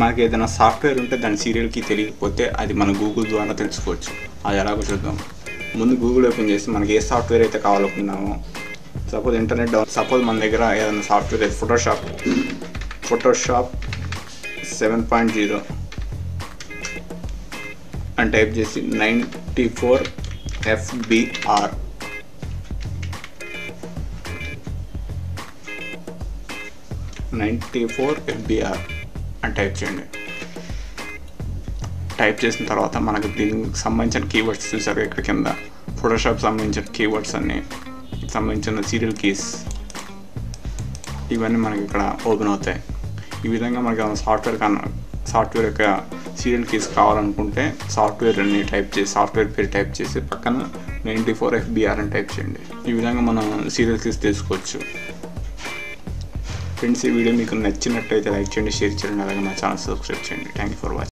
మనకి ఏదైనా సాఫ్ట్వేర్ ఉంటే దాని సీరియల్కి తెలియకపోతే అది మన గూగుల్ ద్వారా తెలుసుకోవచ్చు అది ఎలాగో చూద్దాం ముందు గూగుల్ ఓపెన్ చేసి మనకి ఏ సాఫ్ట్వేర్ అయితే కావాలనుకున్నామో సపోజ్ ఇంటర్నెట్ డౌన్ సపోజ్ మన దగ్గర ఏదైనా సాఫ్ట్వేర్ అయితే Photoshop Photoshop seven point zero అని టైప్ చేసి ninety four FBR ninety four FBR అని టైప్ చేయండి టైప్ చేసిన తర్వాత మనకు దీనికి సంబంధించిన కీవర్డ్స్ చూసారు ఇక్కడ కింద ఫోటోషాప్ సంబంధించిన కీవర్డ్స్ అన్ని సంబంధించిన సీరియల్ కీస్ ఇవన్నీ మనకి ఇక్కడ ఓపెన్ అవుతాయి ఈ విధంగా మనకి సాఫ్ట్వేర్ కన్నా సాఫ్ట్వేర్ యొక్క సీరియల్ కీస్ కావాలనుకుంటే సాఫ్ట్వేర్ అన్ని టైప్ చేసి సాఫ్ట్వేర్ పేరు టైప్ చేసి పక్కన నైంటీ ఫోర్ ఎఫ్బిఆర్ అని టైప్ చేయండి ఈ విధంగా మనం సీరియల్ కీస్ తెలుసుకోవచ్చు ఫ్రెండ్స్ ఈ వీడియో మీకు నచ్చినట్టయితే లైక్ చేయండి షేర్ చేయండి అలాగే మా ఛానల్ సబ్స్క్రైబ్ చేయండి థ్యాంక్ యూ ఫర్ వాచింగ్